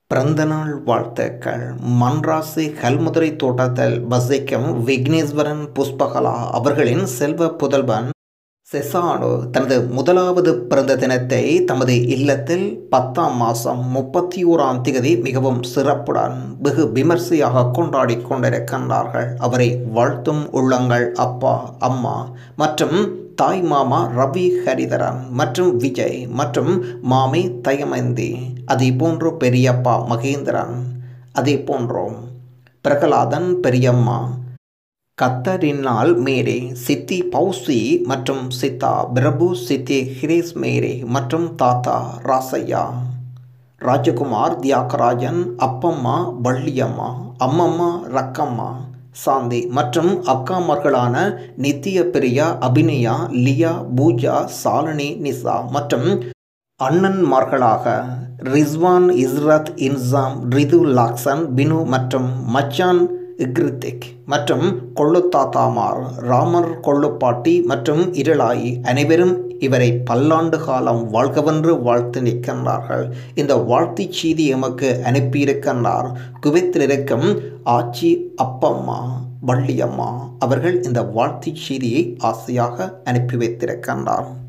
பிறந்தநாள் வாழ்த்துக்கள் மன்ராசி கல்முதிரை தோட்டத்தில் வசிக்கும் விக்னேஸ்வரன் புஷ்பகலா அவர்களின் செல்வ புதல்வன் செசானோ தனது முதலாவது பிறந்த தினத்தை தமது இல்லத்தில் பத்தாம் மாதம் முப்பத்தி ஓராம் திகதி மிகவும் சிறப்புடன் வெகு விமர்சையாக கொண்டாடி கொண்டிருக்கின்றார்கள் அவரை வாழ்த்தும் உள்ளங்கள் அப்பா அம்மா மற்றும் தாய் மாமா ரவி ஹரிதரன் மற்றும் விஜய் மற்றும் மாமி தயமந்தி அதே போன்று பெரியப்பா மகேந்திரன் அதே போன்றோம் பிரகலாதன் பெரியம்மா கத்தரினால் மேரே சித்தி பௌசி மற்றும் சித்தா பிரபு சித்தி ஹிரேஸ் மேரே மற்றும் தாத்தா ராசையா ராஜகுமார் தியாகராஜன் அப்பம்மா வள்ளியம்மா அம்மம்மா ரக்கம்மா சாந்தி மற்றும் அக்காமார்களான நித்திய பிரியா அபிநயா லியா பூஜா சாலினி நிசா மற்றும் அண்ணன்மார்களாக ரிஸ்வான் இஸ்ரத் இன்சாம் ரிது லாக்சன் பினு மற்றும் மச்சான் இக்ரித்திக் மற்றும் கொள்ளுத்தாத்தாமார் ராமர் கொள்ளுப்பாட்டி மற்றும் இருளாயி அனைவரும் இவரை பல்லாண்டு காலம் வாழ்கவென்று வாழ்த்து நிற்கின்றார்கள் இந்த வாழ்த்துச் செய்தி எமக்கு அனுப்பியிருக்கின்றார் குவைத்தில் இருக்கும் ஆச்சி அப்பம்மா வள்ளியம்மா அவர்கள் இந்த வாழ்த்துச் செய்தியை ஆசையாக அனுப்பி வைத்திருக்கின்றார்